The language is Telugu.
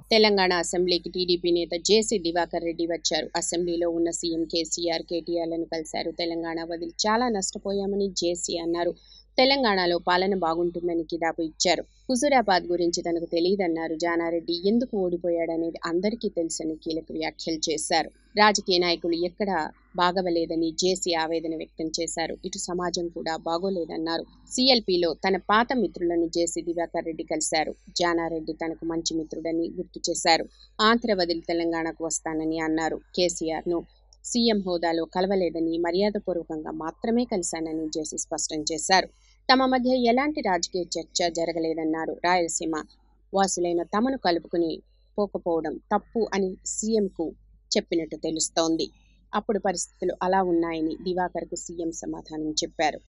తెలంగాణ అసెంబ్లీకి టీడీపీ నేత జేసీ దివాకర్ రెడ్డి వచ్చారు అసెంబ్లీలో ఉన్న సీఎం కేసీఆర్ కేటీఆర్లను కలిశారు తెలంగాణ వదిలి చాలా నష్టపోయామని జేసీ అన్నారు తెలంగాణలో పాలన బాగుంటుందని కితాబు ఇచ్చారు హుజూరాబాద్ గురించి తనకు తెలియదన్నారు జానారెడ్డి ఎందుకు ఓడిపోయాడనేది అందరికీ తెలుసని కీలక వ్యాఖ్యలు చేశారు రాజకీయ నాయకులు ఎక్కడా బాగవలేదని జేసీ ఆవేదన వ్యక్తం చేశారు ఇటు సమాజం కూడా బాగోలేదన్నారు సీఎల్పీలో తన పాత మిత్రులను జేసీ దివాకర్ రెడ్డి కలిశారు జానారెడ్డి తనకు మంచి మిత్రుడని గుర్తు చేశారు ఆంధ్ర వదిలి తెలంగాణకు వస్తానని అన్నారు కేసీఆర్ను సీఎం హోదాలో కలవలేదని మర్యాదపూర్వకంగా మాత్రమే కలిశానని జేసీ స్పష్టం చేశారు తమ మధ్య ఎలాంటి రాజకీయ చర్చ జరగలేదన్నారు రాయలసీమ వాసులైన తమను కలుపుకుని పోకపోవడం తప్పు అని సీఎంకు చెప్పినట్టు తెలుస్తోంది అప్పుడు పరిస్థితులు అలా ఉన్నాయని దివాకర్కు సీఎం సమాధానం చెప్పారు